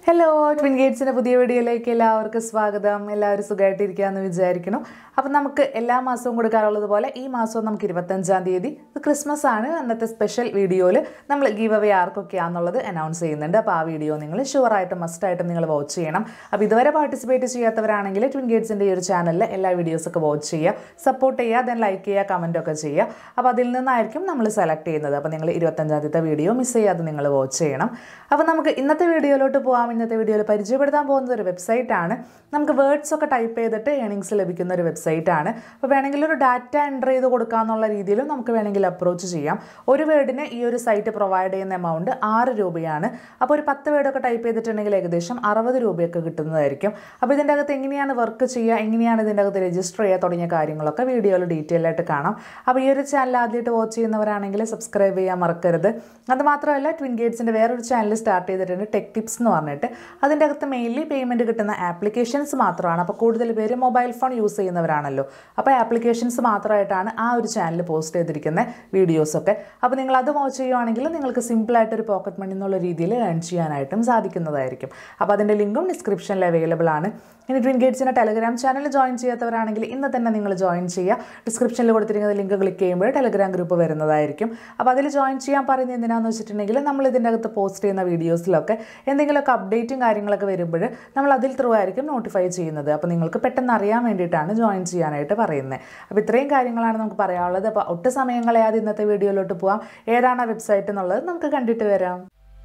hello twin ഗേറ്റ്സിൻ്റെ പുതിയ വീഡിയോയിലേക്ക് എല്ലാവർക്കും സ്വാഗതം എല്ലാവരും സുഖമായിട്ടിരിക്കുകയെന്ന് വിചാരിക്കണം അപ്പം നമുക്ക് എല്ലാ മാസവും കൊടുക്കാറുള്ളത് പോലെ ഈ മാസവും നമുക്ക് ഇരുപത്തഞ്ചാം തീയതി ഇത് ക്രിസ്മസ് ആണ് അന്നത്തെ സ്പെഷ്യൽ വീഡിയോയിൽ നമ്മൾ ഗീവ് അവേ ആർക്കൊക്കെയാണെന്നുള്ളത് അനൗൺസ് ചെയ്യുന്നുണ്ട് അപ്പോൾ ആ വീഡിയോ നിങ്ങൾ ഷുവറായിട്ടും മസ്റ്റായിട്ടും നിങ്ങൾ വാച്ച് ചെയ്യണം അപ്പോൾ ഇതുവരെ പാർട്ടിസിപ്പേറ്റ് ചെയ്യാത്തവരാണെങ്കിൽ ട്വിൻ ഗേറ്റ്സിൻ്റെ ഈ ഒരു ചാനലിൽ എല്ലാ വീഡിയോസൊക്കെ വാച്ച് ചെയ്യുക സപ്പോർട്ട് ചെയ്യുക ദെൻ ലൈക്ക് ചെയ്യുക കമൻ്റ് ഒക്കെ ചെയ്യുക അപ്പോൾ അതിൽ നിന്നായിരിക്കും നമ്മൾ സെലക്ട് ചെയ്യുന്നത് അപ്പോൾ നിങ്ങൾ ഇരുപത്തഞ്ചാം തീയതി വീഡിയോ മിസ് ചെയ്യാതെ നിങ്ങൾ വാച്ച് ചെയ്യണം അപ്പോൾ നമുക്ക് ഇന്നത്തെ വീഡിയോയിലോട്ട് പോകാം ഇന്നത്തെ വീഡിയോയിൽ പരിചയപ്പെടുത്താൻ പോകുന്നത് ഒരു വെബ്സൈറ്റ് ആണ് നമുക്ക് വേർഡ്സ് ഒക്കെ ടൈപ്പ് ചെയ്തിട്ട് ഏണിങ്സ് ലഭിക്കുന്ന ഒരു വെബ്സൈറ്റ് ആണ് അപ്പോൾ വേണമെങ്കിൽ ഒരു ഡാറ്റ എൻ്റർ ചെയ്ത് കൊടുക്കാന്നുള്ള രീതിയിലും നമുക്ക് വേണമെങ്കിൽ അപ്രോച്ച് ചെയ്യാം ഒരു വേർഡിന് ഈ ഒരു സൈറ്റ് പ്രൊവൈഡ് ചെയ്യുന്ന എമൗണ്ട് ആറ് രൂപയാണ് അപ്പോൾ ഒരു പത്ത് വേർഡൊക്കെ ടൈപ്പ് ചെയ്തിട്ടുണ്ടെങ്കിൽ ഏകദേശം അറുപത് രൂപയൊക്കെ കിട്ടുന്നതായിരിക്കും അപ്പോൾ ഇതിൻ്റെ അകത്ത് എങ്ങനെയാണ് വർക്ക് ചെയ്യുക എങ്ങനെയാണ് ഇതിൻ്റെ അകത്ത് രജിസ്റ്റർ ചെയ്യുക തുടങ്ങിയ കാര്യങ്ങളൊക്കെ വീഡിയോയിൽ ഡീറ്റെയിൽ ആയിട്ട് കാണാം അപ്പോൾ ഈ ഒരു ചാനൽ ആദ്യമായിട്ട് വാച്ച് ചെയ്യുന്നവരാണെങ്കിൽ സബ്സ്ക്രൈബ് ചെയ്യാൻ മറക്കരുത് അത് മാത്രമല്ല ട്വിൻ ഗേറ്റ്സിൻ്റെ വേറൊരു ചാനൽ സ്റ്റാർട്ട് ചെയ്തിട്ടുണ്ട് ടെക് ടിപ്സ് എന്ന് പറഞ്ഞിട്ട് അതിൻ്റെ അകത്ത് മെയിൻലി പേയ്മെൻറ്റ് കിട്ടുന്ന ആപ്ലിക്കേഷൻസ് മാത്രമാണ് അപ്പോൾ കൂടുതൽ പേര് മൊബൈൽ ഫോൺ യൂസ് ചെയ്യുന്നവരാണല്ലോ അപ്പോൾ ആപ്ലിക്കേഷൻസ് മാത്രമായിട്ടാണ് ആ ഒരു ചാനൽ പോസ്റ്റ് ചെയ്തിരിക്കുന്ന വീഡിയോസൊക്കെ അപ്പോൾ നിങ്ങൾ അത് വാച്ച് ചെയ്യുവാണെങ്കിൽ നിങ്ങൾക്ക് സിമ്പിളായിട്ട് ഒരു പോക്കറ്റ് മണി എന്നുള്ള രീതിയിൽ ഏൺ ചെയ്യാനായിട്ടും സാധിക്കുന്നതായിരിക്കും അപ്പോൾ അതിൻ്റെ ലിങ്കും ഡിസ്ക്രിപ്ഷനിൽ അവൈലബിൾ ആണ് ഇനി ട്വിൻ ഗേറ്റ്സിൻ്റെ ടെലഗ്രാം ചാനൽ ജോയിൻ ചെയ്യാത്തവരാണെങ്കിൽ ഇന്ന് തന്നെ നിങ്ങൾ ജോയിൻ ചെയ്യുക ഡിസ്ക്രിപ്ഷനിൽ കൊടുത്തിരിക്കുന്ന ലിങ്ക് ക്ലിക്ക് ചെയ്യുമ്പോൾ ടെലഗ്രാം ഗ്രൂപ്പ് വരുന്നതായിരിക്കും അപ്പോൾ അതിൽ ജോയിൻ ചെയ്യാൻ പറയുന്നത് എന്തിനാണെന്ന് വെച്ചിട്ടുണ്ടെങ്കിൽ നമ്മൾ ഇതിൻ്റെ അകത്ത് പോസ്റ്റ് ചെയ്യുന്ന വീഡിയോസിലൊക്കെ എന്തെങ്കിലുമൊക്കെ അപ്ഡേറ്റും കാര്യങ്ങളൊക്കെ വരുമ്പോൾ നമ്മൾ അതിൽ ത്രൂ ആയിരിക്കും നോട്ടിഫൈ ചെയ്യുന്നത് അപ്പോൾ നിങ്ങൾക്ക് പെട്ടെന്ന് അറിയാൻ വേണ്ടിയിട്ടാണ് ജോയിൻ ചെയ്യാനായിട്ട് പറയുന്നത് അപ്പോൾ ഇത്രയും കാര്യങ്ങളാണ് നമുക്ക് പറയാനുള്ളത് അപ്പോൾ ഒട്ടും സമയം കളയാതെ ഇന്നത്തെ വീഡിയോയിലോട്ട് പോകാം ഏതാണ് ആ വെബ്സൈറ്റ് എന്നുള്ളത് നമുക്ക് കണ്ടിട്ട് വരാം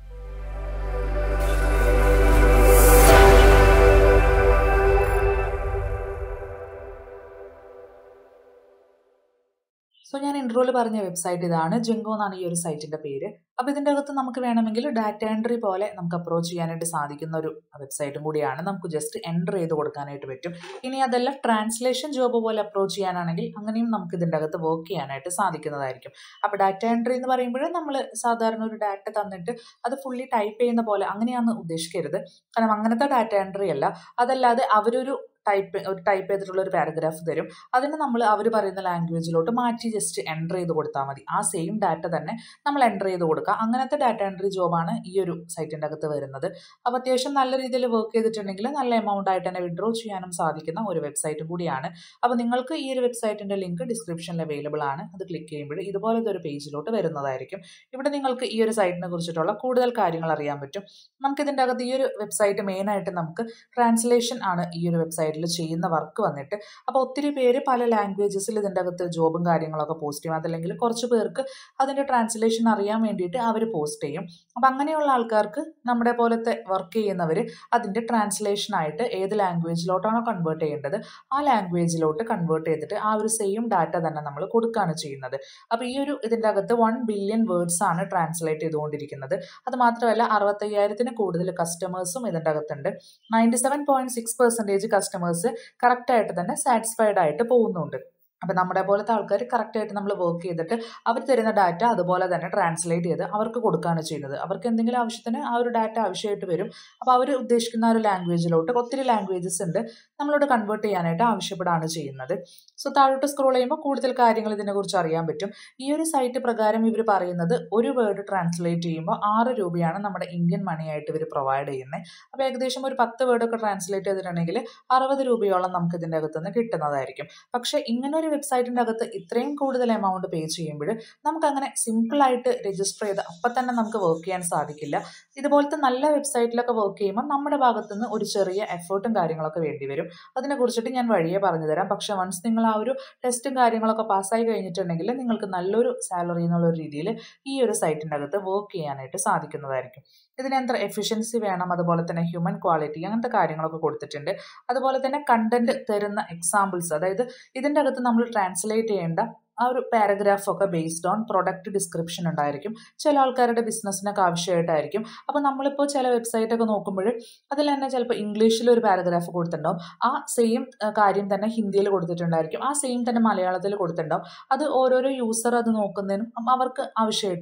സോ ഞാൻ ഇൻട്രോയിൽ പറഞ്ഞ വെബ്സൈറ്റ് ഇതാണ് ജെങ്കോ എന്നാണ് ഈ ഒരു സൈറ്റിൻ്റെ പേര് അപ്പോൾ ഇതിൻ്റെ അകത്ത് നമുക്ക് വേണമെങ്കിൽ ഡാറ്റ എൻട്രി പോലെ നമുക്ക് അപ്രോച്ച് ചെയ്യാനായിട്ട് സാധിക്കുന്ന ഒരു വെബ്സൈറ്റും കൂടിയാണ് നമുക്ക് ജസ്റ്റ് എൻ്റർ ചെയ്ത് കൊടുക്കാനായിട്ട് പറ്റും ഇനി അതെല്ലാം ട്രാൻസ്ലേഷൻ ജോബ് പോലെ അപ്രോച്ച് ചെയ്യാനാണെങ്കിൽ അങ്ങനെയും നമുക്ക് ഇതിൻ്റെ അകത്ത് വർക്ക് ചെയ്യാനായിട്ട് സാധിക്കുന്നതായിരിക്കും അപ്പോൾ ഡാറ്റ എൻട്രി എന്ന് പറയുമ്പോൾ നമ്മൾ സാധാരണ ഒരു ഡാറ്റ തന്നിട്ട് അത് ഫുള്ളി ടൈപ്പ് ചെയ്യുന്ന പോലെ അങ്ങനെയാണ് ഉദ്ദേശിക്കരുത് കാരണം അങ്ങനത്തെ ഡാറ്റ എൻട്രി അല്ല അതല്ലാതെ അവരൊരു ടൈപ്പ് ഒരു ടൈപ്പ് ചെയ്തിട്ടുള്ള ഒരു പാരഗ്രാഫ് തരും അതിന് നമ്മൾ അവർ പറയുന്ന ലാംഗ്വേജിലോട്ട് മാറ്റി ജസ്റ്റ് എൻ്റർ ചെയ്ത് കൊടുത്താൽ മതി ആ സെയിം ഡാറ്റ തന്നെ നമ്മൾ എൻ്റർ ചെയ്ത് കൊടുക്കുക അങ്ങനത്തെ ഡാറ്റ എൻട്രി ജോബാണ് ഈ ഒരു സൈറ്റിൻ്റെ അകത്ത് വരുന്നത് അപ്പോൾ അത്യാവശ്യം നല്ല രീതിയിൽ വർക്ക് ചെയ്തിട്ടുണ്ടെങ്കിൽ നല്ല എമൗണ്ട് ആയിട്ട് തന്നെ വിഡ്രോ ചെയ്യാനും സാധിക്കുന്ന ഒരു വെബ്സൈറ്റും കൂടിയാണ് അപ്പോൾ നിങ്ങൾക്ക് ഈ ഒരു വെബ്സൈറ്റിൻ്റെ ലിങ്ക് ഡിസ്ക്രിപ്ഷനിൽ അവൈലബിൾ ആണ് അത് ക്ലിക്ക് ചെയ്യുമ്പോൾ ഇതുപോലത്തെ ഒരു പേജിലോട്ട് വരുന്നതായിരിക്കും ഇവിടെ നിങ്ങൾക്ക് ഈ ഒരു സൈറ്റിനെ കുറിച്ചിട്ടുള്ള കൂടുതൽ കാര്യങ്ങൾ അറിയാൻ പറ്റും നമുക്ക് ഇതിൻ്റെ അകത്ത് ഈ ഒരു വെബ്സൈറ്റ് മെയിനായിട്ട് നമുക്ക് ട്രാൻസ്ലേഷൻ ആണ് ഈ ഒരു വെബ്സൈറ്റിൽ ചെയ്യുന്ന വർക്ക് വന്നിട്ട് അപ്പോൾ ഒത്തിരി പേര് പല ലാംഗ്വേജസിൽ ഇതിൻ്റെ അകത്ത് ജോബും കാര്യങ്ങളൊക്കെ പോസ്റ്റ് ചെയ്യും അതല്ലെങ്കിൽ കുറച്ച് പേർക്ക് അതിൻ്റെ ട്രാൻസ്ലേഷൻ അറിയാൻ വേണ്ടിയിട്ട് അവർ പോസ്റ്റ് ചെയ്യും അപ്പോൾ അങ്ങനെയുള്ള ആൾക്കാർക്ക് നമ്മുടെ പോലത്തെ വർക്ക് ചെയ്യുന്നവർ അതിൻ്റെ ട്രാൻസ്ലേഷനായിട്ട് ഏത് ലാംഗ്വേജിലോട്ടാണോ കൺവേർട്ട് ചെയ്യേണ്ടത് ആ ലാംഗ്വേജിലോട്ട് കൺവേർട്ട് ചെയ്തിട്ട് ആ ഒരു സെയിം ഡാറ്റ തന്നെ നമ്മൾ കൊടുക്കുകയാണ് ചെയ്യുന്നത് അപ്പോൾ ഈ ഒരു ഇതിൻ്റെ അകത്ത് വൺ ബില്യൺ വേർഡ്സ് ആണ് ട്രാൻസ്ലേറ്റ് ചെയ്തുകൊണ്ടിരിക്കുന്നത് അത് മാത്രമല്ല അറുപത്തയ്യായിരത്തിന് കൂടുതൽ കസ്റ്റമേഴ്സും ഇതിൻ്റെ അകത്തുണ്ട് ninety seven point six percentage customers കറക്റ്റായിട്ട് തന്നെ സാറ്റിസ്ഫൈഡ് ആയിട്ട് പോകുന്നുണ്ട് അപ്പം നമ്മുടെ പോലത്തെ ആൾക്കാർ കറക്റ്റായിട്ട് നമ്മൾ വർക്ക് ചെയ്തിട്ട് അവർ തരുന്ന ഡാറ്റ അതുപോലെ തന്നെ ട്രാൻസ്ലേറ്റ് ചെയ്ത് അവർക്ക് കൊടുക്കുകയാണ് ചെയ്യുന്നത് അവർക്ക് എന്തെങ്കിലും ആവശ്യത്തിന് ആ ഒരു ഡാറ്റ ആവശ്യമായിട്ട് വരും അപ്പോൾ അവർ ഉദ്ദേശിക്കുന്ന ആ ഒരു ലാംഗ്വേജിലോട്ട് ഒത്തിരി ലാംഗ്വേജസ് ഉണ്ട് നമ്മളോട് കൺവേർട്ട് ചെയ്യാനായിട്ട് ആവശ്യപ്പെടുകയാണ് ചെയ്യുന്നത് സോ താഴോട്ട് സ്ക്രോൾ ചെയ്യുമ്പോൾ കൂടുതൽ കാര്യങ്ങൾ ഇതിനെക്കുറിച്ച് അറിയാൻ പറ്റും ഈ ഒരു സൈറ്റ് പ്രകാരം ഇവർ പറയുന്നത് ഒരു വേർഡ് ട്രാൻസ്ലേറ്റ് ചെയ്യുമ്പോൾ ആറ് രൂപയാണ് നമ്മുടെ ഇന്ത്യൻ മണിയായിട്ട് ഇവർ പ്രൊവൈഡ് ചെയ്യുന്നത് അപ്പോൾ ഏകദേശം ഒരു പത്ത് വേർഡൊക്കെ ട്രാൻസ്ലേറ്റ് ചെയ്തിട്ടുണ്ടെങ്കിൽ അറുപത് രൂപയോളം നമുക്ക് ഇതിൻ്റെ അകത്തുനിന്ന് കിട്ടുന്നതായിരിക്കും പക്ഷേ ഇങ്ങനെ ഒരു വെബ്സൈറ്റിൻ്റെ അകത്ത് ഇത്രയും കൂടുതൽ എമൗണ്ട് പേ ചെയ്യുമ്പോൾ നമുക്ക് അങ്ങനെ സിമ്പിളായിട്ട് രജിസ്റ്റർ ചെയ്ത് അപ്പം തന്നെ നമുക്ക് വർക്ക് ചെയ്യാൻ സാധിക്കില്ല ഇതുപോലത്തെ നല്ല വെബ്സൈറ്റിലൊക്കെ വർക്ക് ചെയ്യുമ്പോൾ നമ്മുടെ ഭാഗത്തുനിന്ന് ഒരു ചെറിയ എഫേർട്ടും കാര്യങ്ങളൊക്കെ വേണ്ടി വരും അതിനെക്കുറിച്ചിട്ട് ഞാൻ വഴിയെ പറഞ്ഞു തരാം പക്ഷേ വൺസ് നിങ്ങൾ ആ ഒരു ടെസ്റ്റും കാര്യങ്ങളൊക്കെ പാസ്സായി കഴിഞ്ഞിട്ടുണ്ടെങ്കിൽ നിങ്ങൾക്ക് നല്ലൊരു സാലറി എന്നുള്ള രീതിയിൽ ഈ ഒരു സൈറ്റിൻ്റെ അകത്ത് വർക്ക് ചെയ്യാനായിട്ട് സാധിക്കുന്നതായിരിക്കും ഇതിന് എത്ര എഫിഷ്യൻസി വേണം അതുപോലെ തന്നെ ഹ്യൂമൻ ക്വാളിറ്റി അങ്ങനത്തെ കാര്യങ്ങളൊക്കെ കൊടുത്തിട്ടുണ്ട് അതുപോലെ തന്നെ കണ്ടന്റ് തരുന്ന എക്സാമ്പിൾസ് അതായത് ഇതിൻ്റെ അകത്ത് നമ്മൾ ട്രാൻസ്ലേറ്റ് ചെയ്യേണ്ട ആ ഒരു പാരഗ്രാഫൊക്കെ ബേസ്ഡ് ഓൺ പ്രൊഡക്റ്റ് ഡിസ്ക്രിപ്ഷൻ ഉണ്ടായിരിക്കും ചില ആൾക്കാരുടെ ബിസിനസ്സിനൊക്കെ ആവശ്യമായിട്ടായിരിക്കും അപ്പോൾ നമ്മളിപ്പോൾ ചില വെബ്സൈറ്റ് ഒക്കെ നോക്കുമ്പോൾ അതിൽ തന്നെ ചിലപ്പോൾ ഇംഗ്ലീഷിൽ ഒരു പാരഗ്രാഫ് കൊടുത്തിട്ടുണ്ടാവും ആ സെയിം കാര്യം തന്നെ ഹിന്ദിയിൽ കൊടുത്തിട്ടുണ്ടായിരിക്കും ആ സെയിം തന്നെ മലയാളത്തിൽ കൊടുത്തിട്ടുണ്ടാവും അത് ഓരോരോ യൂസർ അത് നോക്കുന്നതിനും അവർക്ക് ആവശ്യമായിട്ട്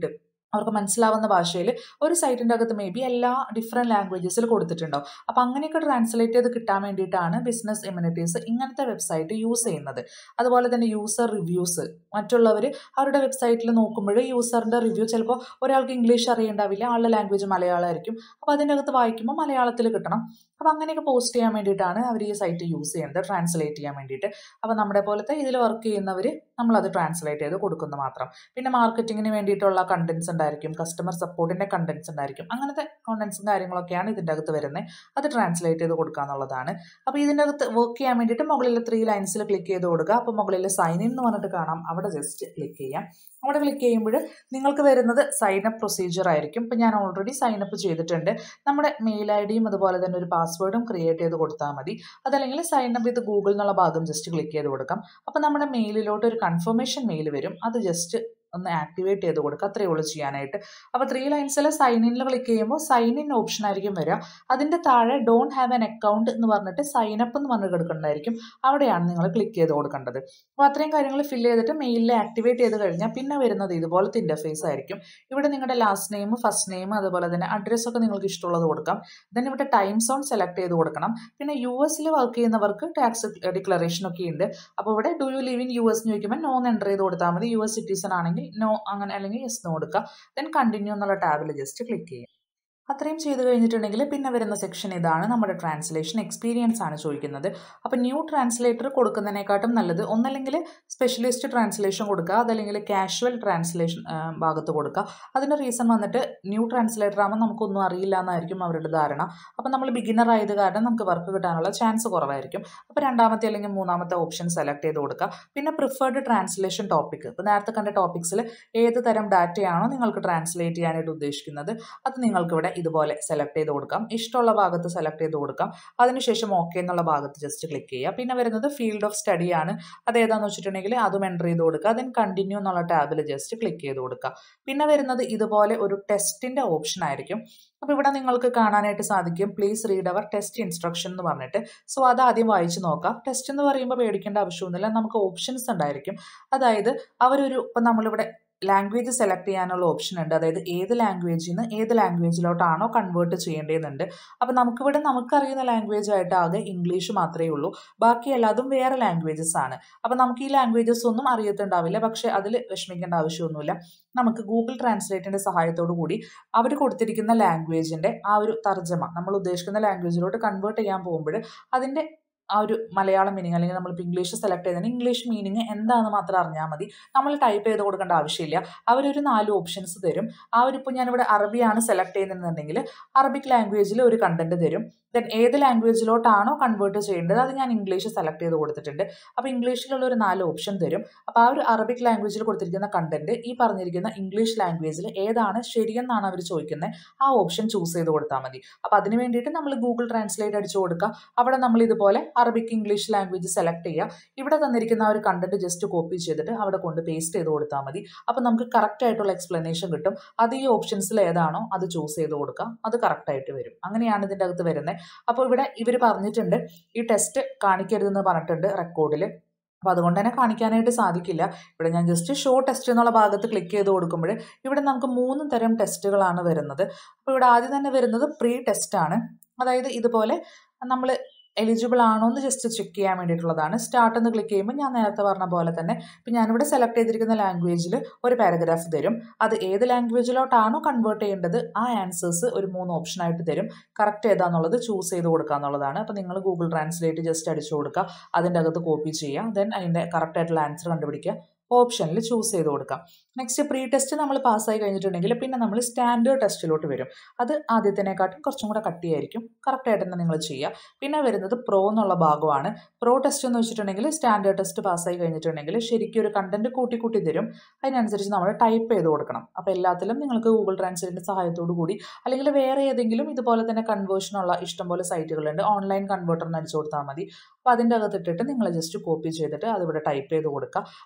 അവർക്ക് മനസ്സിലാവുന്ന ഭാഷയിൽ ഒരു സൈറ്റിൻ്റെ അകത്ത് മേ ബി എല്ലാ ഡിഫറെൻറ്റ് ലാംഗ്വേജസിൽ കൊടുത്തിട്ടുണ്ടാവും അപ്പോൾ അങ്ങനെയൊക്കെ ട്രാൻസ്ലേറ്റ് ചെയ്ത് കിട്ടാൻ വേണ്ടിയിട്ടാണ് ബിസിനസ് എമ്യൂണിറ്റീസ് ഇങ്ങനത്തെ വെബ്സൈറ്റ് യൂസ് ചെയ്യുന്നത് അതുപോലെ തന്നെ യൂസർ റിവ്യൂസ് മറ്റുള്ളവർ അവരുടെ വെബ്സൈറ്റിൽ നോക്കുമ്പോൾ യൂസറിൻ്റെ റിവ്യൂ ചിലപ്പോൾ ഒരാൾക്ക് ഇംഗ്ലീഷ് അറിയണ്ടാവില്ല ആളുടെ ലാംഗ്വേജ് മലയാളമായിരിക്കും അപ്പോൾ അതിൻ്റെ അകത്ത് വായിക്കുമ്പോൾ മലയാളത്തിൽ കിട്ടണം അപ്പോൾ അങ്ങനെയൊക്കെ പോസ്റ്റ് ചെയ്യാൻ വേണ്ടിയിട്ടാണ് അവർ ഈ സൈറ്റ് യൂസ് ചെയ്യുന്നത് ട്രാൻസ്ലേറ്റ് ചെയ്യാൻ വേണ്ടിയിട്ട് അപ്പോൾ നമ്മുടെ പോലത്തെ ഇതിൽ വർക്ക് ചെയ്യുന്നവർ നമ്മളത് ട്രാൻസ്ലേറ്റ് ചെയ്ത് കൊടുക്കുന്നു മാത്രം പിന്നെ മാർക്കറ്റിങ്ങിന് വേണ്ടിയിട്ടുള്ള കണ്ടൻസ് ഉണ്ടായിരിക്കും കസ്റ്റമർ സപ്പോർട്ടിൻ്റെ കണ്ടൻസ് ഉണ്ടായിരിക്കും അങ്ങനത്തെ കണ്ടൻസും കാര്യങ്ങളൊക്കെയാണ് ഇതിൻ്റെ അകത്ത് വരുന്നത് അത് ട്രാൻസ്ലേറ്റ് ചെയ്ത് കൊടുക്കുക എന്നുള്ളതാണ് അപ്പോൾ ഇതിൻ്റെ അകത്ത് വർക്ക് ചെയ്യാൻ വേണ്ടിയിട്ട് മുകളിൽ ത്രീ ലൈൻസിൽ ക്ലിക്ക് ചെയ്ത് കൊടുക്കുക അപ്പോൾ മുകളിൽ സൈൻ ഇൻ എന്ന് പറഞ്ഞിട്ട് കാണാം അവിടെ ജസ്റ്റ് ക്ലിക്ക് ചെയ്യാം അവിടെ ക്ലിക്ക് ചെയ്യുമ്പോൾ നിങ്ങൾക്ക് വരുന്നത് സൈൻ അപ്പ് പ്രൊസീജിയർ ആയിരിക്കും ഇപ്പം ഞാൻ ഓൾറെഡി സൈൻ അപ്പ് ചെയ്തിട്ടുണ്ട് നമ്മുടെ മെയിൽ ഐ ഡിയും അതുപോലെ തന്നെ ഒരു പാസ്വേഡും ക്രിയേറ്റ് ചെയ്ത് കൊടുത്താൽ മതി അതല്ലെങ്കിൽ സൈൻ അപ്പ് വിത്ത് ഗൂഗിൾ എന്നുള്ള ഭാഗം ജസ്റ്റ് ക്ലിക്ക് ചെയ്ത് കൊടുക്കാം അപ്പോൾ നമ്മുടെ മെയിലിലോട്ട് ഒരു കൺഫർമേഷൻ മെയിൽ വരും അത് ജസ്റ്റ് ഒന്ന് ആക്ടിവേറ്റ് ചെയ്ത് കൊടുക്കുക അത്രയേ ഉള്ളൂ ചെയ്യാനായിട്ട് അപ്പോൾ ത്രീ ലൈൻസിൽ സൈൻ ഇനിൽ ക്ലിക്ക് ചെയ്യുമ്പോൾ സൈൻ ഇൻ ഓപ്ഷൻ ആയിരിക്കും വരിക അതിൻ്റെ താഴെ ഡോണ്ട് ഹാവ് എൻ അക്കൗണ്ട് എന്ന് പറഞ്ഞിട്ട് സൈൻ അപ്പ് എന്ന് പറഞ്ഞ് കിടക്കുന്നുണ്ടായിരിക്കും അവിടെയാണ് നിങ്ങൾ ക്ലിക്ക് ചെയ്ത് കൊടുക്കേണ്ടത് അപ്പോൾ അത്രയും കാര്യങ്ങൾ ഫില്ല് ചെയ്തിട്ട് മെയിലിൽ ആക്ടിവേറ്റ് ചെയ്ത് കഴിഞ്ഞാൽ പിന്നെ വരുന്നത് ഇതുപോലത്തെ ഇൻ്റർഫേസ് ആയിരിക്കും ഇവിടെ നിങ്ങളുടെ ലാസ്റ്റ് നെയിം ഫസ്റ്റ് നെയിം അതുപോലെ തന്നെ അഡ്രസ്സ് ഒക്കെ നിങ്ങൾക്ക് ഇഷ്ടമുള്ളത് കൊടുക്കാം ദെൻ ഇവിടെ ടൈം സോൺ സെലക്ട് ചെയ്ത് കൊടുക്കണം പിന്നെ യു എസിൽ വർക്ക് ചെയ്യുന്നവർക്ക് ടാക്സ് ഡിക്ലറേഷൻ ഒക്കെ ഉണ്ട് അപ്പോൾ ഇവിടെ do you live in U S എന്ന് ചോദിക്കുമ്പോൾ നോൺ എൻ്റർ ചെയ്ത് കൊടുത്താൽ മതി യു എസ് സിറ്റിസൺ ആണെങ്കിൽ നോ അങ്ങനെ അല്ലെങ്കിൽ യെസ് എന്ന് കൊടുക്കുക ദെൻ കണ്ടിന്യൂ എന്നുള്ള ടാബിൽ ജസ്റ്റ് ക്ലിക്ക് ചെയ്യുക അത്രയും ചെയ്ത് കഴിഞ്ഞിട്ടുണ്ടെങ്കിൽ പിന്നെ വരുന്ന സെക്ഷൻ ഇതാണ് നമ്മുടെ ട്രാൻസ്ലേഷൻ എക്സ്പീരിയൻസ് ആണ് ചോദിക്കുന്നത് അപ്പോൾ ന്യൂ ട്രാൻസ്ലേറ്റർ കൊടുക്കുന്നതിനെക്കാട്ടും നല്ലത് ഒന്നല്ലെങ്കിൽ സ്പെഷ്യലിസ്റ്റ് ട്രാൻസ്ലേഷൻ കൊടുക്കുക അതല്ലെങ്കിൽ കാഷ്വൽ ട്രാൻസ്ലേഷൻ ഭാഗത്ത് കൊടുക്കുക അതിൻ്റെ റീസൺ വന്നിട്ട് ന്യൂ ട്രാൻസ്ലേറ്റർ ആകുമ്പോൾ നമുക്കൊന്നും അറിയില്ല എന്നായിരിക്കും അവരുടെ ധാരണ അപ്പോൾ നമ്മൾ ബിഗിനർ ആയത് കാരണം നമുക്ക് വർക്ക് കിട്ടാനുള്ള ചാൻസ് കുറവായിരിക്കും അപ്പോൾ രണ്ടാമത്തെ അല്ലെങ്കിൽ മൂന്നാമത്തെ ഓപ്ഷൻ സെലക്ട് ചെയ്ത് കൊടുക്കുക പിന്നെ പ്രിഫേർഡ് ട്രാൻസ്ലേഷൻ ടോപ്പിക് ഇപ്പോൾ നേരത്തെ കണ്ട ടോപ്പിക്സിൽ ഏത് തരം ഡാറ്റയാണോ നിങ്ങൾക്ക് ട്രാൻസ്ലേറ്റ് ചെയ്യാനായിട്ട് ഉദ്ദേശിക്കുന്നത് അത് നിങ്ങൾക്ക് ഇവിടെ ഇതുപോലെ സെലക്ട് ചെയ്ത് കൊടുക്കാം ഇഷ്ടമുള്ള ഭാഗത്ത് സെലക്ട് ചെയ്ത് കൊടുക്കാം അതിനുശേഷം ഓക്കെ എന്നുള്ള ഭാഗത്ത് ജസ്റ്റ് ക്ലിക്ക് ചെയ്യുക പിന്നെ വരുന്നത് ഫീൽഡ് ഓഫ് സ്റ്റഡി ആണ് അത് ഏതാണെന്ന് വെച്ചിട്ടുണ്ടെങ്കിൽ അതും എൻ്റർ ചെയ്ത് കൊടുക്കുക അതിന് കണ്ടിന്യൂ എന്നുള്ള ടാബിൽ ജസ്റ്റ് ക്ലിക്ക് ചെയ്ത് കൊടുക്കുക പിന്നെ വരുന്നത് ഇതുപോലെ ഒരു ടെസ്റ്റിൻ്റെ ഓപ്ഷൻ ആയിരിക്കും അപ്പോൾ ഇവിടെ നിങ്ങൾക്ക് കാണാനായിട്ട് സാധിക്കും please read our test instruction എന്ന് പറഞ്ഞിട്ട് സോ അത് ആദ്യം വായിച്ച് നോക്കാം ടെസ്റ്റ് എന്ന് പറയുമ്പോൾ പേടിക്കേണ്ട ആവശ്യമൊന്നുമില്ല നമുക്ക് ഓപ്ഷൻസ് ഉണ്ടായിരിക്കും അതായത് അവരൊരു ഇപ്പം നമ്മളിവിടെ ലാംഗ്വേജ് സെലക്ട് ചെയ്യാനുള്ള ഓപ്ഷൻ ഉണ്ട് അതായത് ഏത് ലാംഗ്വേജിൽ നിന്ന് ഏത് ലാംഗ്വേജിലോട്ടാണോ കൺവേർട്ട് ചെയ്യേണ്ടതെന്നുണ്ട് അപ്പോൾ നമുക്കിവിടെ നമുക്കറിയുന്ന ലാംഗ്വേജ് ആയിട്ട് ആകെ ഇംഗ്ലീഷ് മാത്രമേ ഉള്ളൂ ബാക്കി എല്ലാതും വേറെ ലാംഗ്വേജസ് ആണ് അപ്പോൾ നമുക്ക് ഈ ലാംഗ്വേജസ് ഒന്നും അറിയത്തുണ്ടാവില്ല പക്ഷേ അതിൽ വിഷമിക്കേണ്ട ആവശ്യമൊന്നുമില്ല നമുക്ക് ഗൂഗിൾ ട്രാൻസ്ലേറ്റിൻ്റെ സഹായത്തോടു കൂടി അവർ കൊടുത്തിരിക്കുന്ന ലാംഗ്വേജിൻ്റെ ആ ഒരു തർജ്ജമ നമ്മൾ ഉദ്ദേശിക്കുന്ന ലാംഗ്വേജിലോട്ട് കൺവേർട്ട് ചെയ്യാൻ പോകുമ്പോൾ അതിൻ്റെ ആ ഒരു മലയാളം മീനിങ് അല്ലെങ്കിൽ നമ്മളിപ്പോൾ ഇംഗ്ലീഷ് സെലക്ട് ചെയ്തതിന് ഇംഗ്ലീഷ് മീനിങ് എന്താണെന്ന് മാത്രം അറിഞ്ഞാൽ മതി നമ്മൾ ടൈപ്പ് ചെയ്ത് കൊടുക്കേണ്ട ആവശ്യമില്ല അവരൊരു നാല് ഓപ്ഷൻസ് തരും ആ ഒരു ഇപ്പോൾ ഞാനിവിടെ അറബിയാണ് സെലക്ട് ചെയ്യുന്നതെന്നുണ്ടെങ്കിൽ അറബിക് ലാംഗ്വേജിൽ ഒരു കണ്ടന്റ് തരും ദെൻ ഏത് ലാംഗ്വേജിലോട്ടാണോ കൺവേർട്ട് ചെയ്യേണ്ടത് അത് ഞാൻ ഇംഗ്ലീഷ് സെലക്ട് ചെയ്ത് കൊടുത്തിട്ടുണ്ട് അപ്പോൾ ഇംഗ്ലീഷിലുള്ള ഒരു നാല് ഓപ്ഷൻ തരും അപ്പോൾ ആ ഒരു അറബിക് ലാംഗ്വേജിൽ കൊടുത്തിരിക്കുന്ന കണ്ടന്റ് ഈ പറഞ്ഞിരിക്കുന്ന ഇംഗ്ലീഷ് ലാംഗ്വേജിൽ ഏതാണ് ശരിയെന്നാണ് അവർ ചോദിക്കുന്നത് ആ ഓപ്ഷൻ ചൂസ് ചെയ്ത് കൊടുത്താൽ മതി അപ്പോൾ അതിന് വേണ്ടിയിട്ട് നമ്മൾ ഗൂഗിൾ ട്രാൻസ്ലേറ്റ് അടിച്ചു കൊടുക്കുക അവിടെ നമ്മൾ ഇതുപോലെ അറബിക് ഇംഗ്ലീഷ് ലാംഗ്വേജ് സെലക്ട് ചെയ്യുക ഇവിടെ തന്നിരിക്കുന്ന ആ ഒരു കണ്ടന്റ് ജസ്റ്റ് കോപ്പി ചെയ്തിട്ട് അവിടെ കൊണ്ട് പേസ്റ്റ് ചെയ്ത് കൊടുത്താൽ മതി അപ്പോൾ നമുക്ക് കറക്റ്റ് ആയിട്ടുള്ള എക്സ്പ്ലനേഷൻ കിട്ടും അത് ഈ ഓപ്ഷൻസിൽ ഏതാണോ അത് ചൂസ് ചെയ്ത് കൊടുക്കുക അത് കറക്റ്റ് ആയിട്ട് വരും അങ്ങനെയാണ് ഇതിൻ്റെ അകത്ത് വരുന്നത് അപ്പോൾ ഇവിടെ ഇവർ പറഞ്ഞിട്ടുണ്ട് ഈ ടെസ്റ്റ് കാണിക്കരുതെന്ന് പറഞ്ഞിട്ടുണ്ട് റെക്കോർഡിൽ അപ്പോൾ അതുകൊണ്ട് തന്നെ കാണിക്കാനായിട്ട് സാധിക്കില്ല ഇവിടെ ഞാൻ ജസ്റ്റ് ഷോ ടെസ്റ്റ് എന്നുള്ള ഭാഗത്ത് ക്ലിക്ക് ചെയ്ത് കൊടുക്കുമ്പോൾ ഇവിടെ നമുക്ക് മൂന്ന് തരം ടെസ്റ്റുകളാണ് വരുന്നത് അപ്പോൾ ഇവിടെ ആദ്യം തന്നെ വരുന്നത് പ്രീ ടെസ്റ്റ് ആണ് അതായത് ഇതുപോലെ നമ്മൾ എലിജിബിൾ ആണോ എന്ന് ജസ്റ്റ് ചെക്ക് ചെയ്യാൻ വേണ്ടിയിട്ടുള്ളതാണ് സ്റ്റാർട്ട് എന്ന് ക്ലിക്ക് ചെയ്യുമ്പോൾ ഞാൻ നേരത്തെ പറഞ്ഞ പോലെ തന്നെ ഇപ്പം ഞാനിവിടെ സെലക്ട് ചെയ്തിരിക്കുന്ന ലാംഗ്വേജിൽ ഒരു പാരഗ്രാഫ് തരും അത് ഏത് ലാംഗ്വേജിലോട്ടാണോ കൺവേർട്ട് ചെയ്യേണ്ടത് ആ ആൻസേഴ്സ് ഒരു മൂന്ന് ഓപ്ഷനായിട്ട് തരും കറക്റ്റ് ഏതാണെന്നുള്ളത് ചൂസ് ചെയ്ത് കൊടുക്കുക എന്നുള്ളതാണ് അപ്പോൾ നിങ്ങൾ ഗൂഗിൾ ട്രാൻസ്ലേറ്റ് ജസ്റ്റ് അടിച്ചു കൊടുക്കുക അതിൻ്റെ അകത്ത് കോപ്പി ചെയ്യുക ദെൻ അതിൻ്റെ കറക്റ്റ് ആയിട്ടുള്ള ആൻസർ കണ്ടുപിടിക്കുക ഓപ്ഷനിൽ ചൂസ് ചെയ്ത് കൊടുക്കാം നെക്സ്റ്റ് പ്രീ ടെസ്റ്റ് നമ്മൾ പാസ്സായി കഴിഞ്ഞിട്ടുണ്ടെങ്കിൽ പിന്നെ നമ്മൾ സ്റ്റാൻഡേർഡ് ടെസ്റ്റിലോട്ട് വരും അത് ആദ്യത്തിനെക്കാട്ടും കുറച്ചും കൂടെ കട്ടിയായിരിക്കും കറക്റ്റായിട്ട് തന്നെ നിങ്ങൾ ചെയ്യുക പിന്നെ വരുന്നത് പ്രോ എന്നുള്ള ഭാഗമാണ് പ്രോ ടെസ്റ്റ് എന്ന് വെച്ചിട്ടുണ്ടെങ്കിൽ സ്റ്റാൻഡേർഡ് ടെസ്റ്റ് പാസ്സായി കഴിഞ്ഞിട്ടുണ്ടെങ്കിൽ ശരിക്കും ഒരു കണ്ടന്റ് കൂട്ടി കൂട്ടി തരും അതിനനുസരിച്ച് നമ്മൾ ടൈപ്പ് ചെയ്ത് കൊടുക്കണം അപ്പോൾ എല്ലാത്തിലും നിങ്ങൾക്ക് ഗൂഗിൾ ട്രാൻസ്ലേറ്റിൻ്റെ സഹായത്തോടു കൂടി അല്ലെങ്കിൽ വേറെ ഏതെങ്കിലും ഇതുപോലെ തന്നെ കൺവേർഷനുള്ള ഇഷ്ടംപോലെ സൈറ്റുകളുണ്ട് ഓൺലൈൻ കൺവേർട്ടറിന് അടിച്ചു കൊടുത്താൽ മതി അപ്പോൾ അതിൻ്റെ അകത്തിട്ടിട്ട് നിങ്ങൾ ജസ്റ്റ് കോപ്പി ചെയ്തിട്ട് അതിവിടെ ടൈപ്പ് ചെയ്ത് കൊടുക്കുക അങ്ങനെ ഈ മൂന്ന്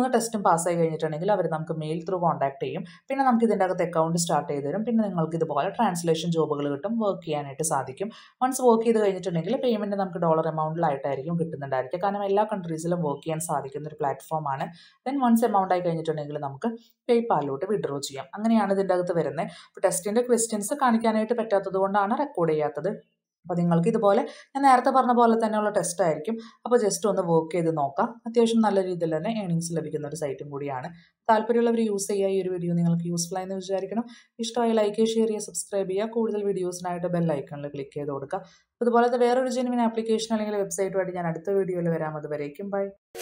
മൂന്ന് ടെസ്റ്റും പാസ്സായി കഴിഞ്ഞിട്ടുണ്ടെങ്കിൽ അവർ നമുക്ക് മെയിൽ ത്രൂ കോൺടാക്ട് ചെയ്യും പിന്നെ നമുക്ക് ഇതിൻ്റെ അകത്ത് അക്കൗണ്ട് സ്റ്റാർട്ട് ചെയ്ത് തരും പിന്നെ നിങ്ങൾക്ക് ഇതുപോലെ ട്രാൻസ്ലേഷൻ ജോബുകൾ കിട്ടും വർക്ക് ചെയ്യാനായിട്ട് സാധിക്കും വൺസ് വർക്ക് ചെയ്ത് കഴിഞ്ഞിട്ടുണ്ടെങ്കിൽ പേയ്മെൻറ്റ് നമുക്ക് ഡോളർ എമൗണ്ടിലായിട്ടായിരിക്കും കിട്ടുന്നുണ്ടായിരിക്കും കാരണം എല്ലാ കൺട്രീസിലും വർക്ക് ചെയ്യാൻ സാധിക്കുന്ന ഒരു പ്ലാറ്റ്ഫോമാണ് ദെൻ വൺസ് എമൗണ്ട് ആയി കഴിഞ്ഞിട്ടുണ്ടെങ്കിൽ നമുക്ക് പേയ്പാലിലോട്ട് വിഡ്രോ ചെയ്യാം അങ്ങനെയാണ് ഇതിൻ്റെ അകത്ത് വരുന്നത് അപ്പോൾ ടെസ്റ്റിൻ്റെ ക്വസ്റ്റ്യൻസ് കാണിക്കാനായിട്ട് പറ്റാത്തത് കൊണ്ടാണ് റെക്കോർഡ് ചെയ്യാത്തത് അപ്പോൾ നിങ്ങൾക്ക് ഇതുപോലെ ഞാൻ നേരത്തെ പറഞ്ഞ പോലെ തന്നെയുള്ള ടെസ്റ്റ് ആയിരിക്കും അപ്പോൾ ജസ്റ്റ് ഒന്ന് വർക്ക് ചെയ്ത് നോക്കാം അത്യാവശ്യം നല്ല രീതിയിൽ തന്നെ ഏണിങ്സ് ലഭിക്കുന്ന ഒരു സൈറ്റും കൂടിയാണ് താല്പര്യമുള്ളവർ യൂസ് ചെയ്യുക ഈ ഒരു വീഡിയോ നിങ്ങൾക്ക് യൂസ്ഫുൾ ആയെന്ന് വിചാരിക്കണം ഇഷ്ടമായി ലൈക്ക് ചെയ്യുക ഷെയർ ചെയ്യുക സബ്സ്ക്രൈബ് ചെയ്യുക കൂടുതൽ വീഡിയോസിനായിട്ട് ബെൽ ഐക്കണിൽ ക്ലിക്ക് ചെയ്ത് കൊടുക്കുക അതുപോലത്തെ വേറൊരു ജെനുവിൻ ആപ്ലിക്കേഷൻ അല്ലെങ്കിൽ വെബ്സൈറ്റുമായിട്ട് ഞാൻ അടുത്ത വീഡിയോയിൽ വരാം അതുവരേക്കും ബൈ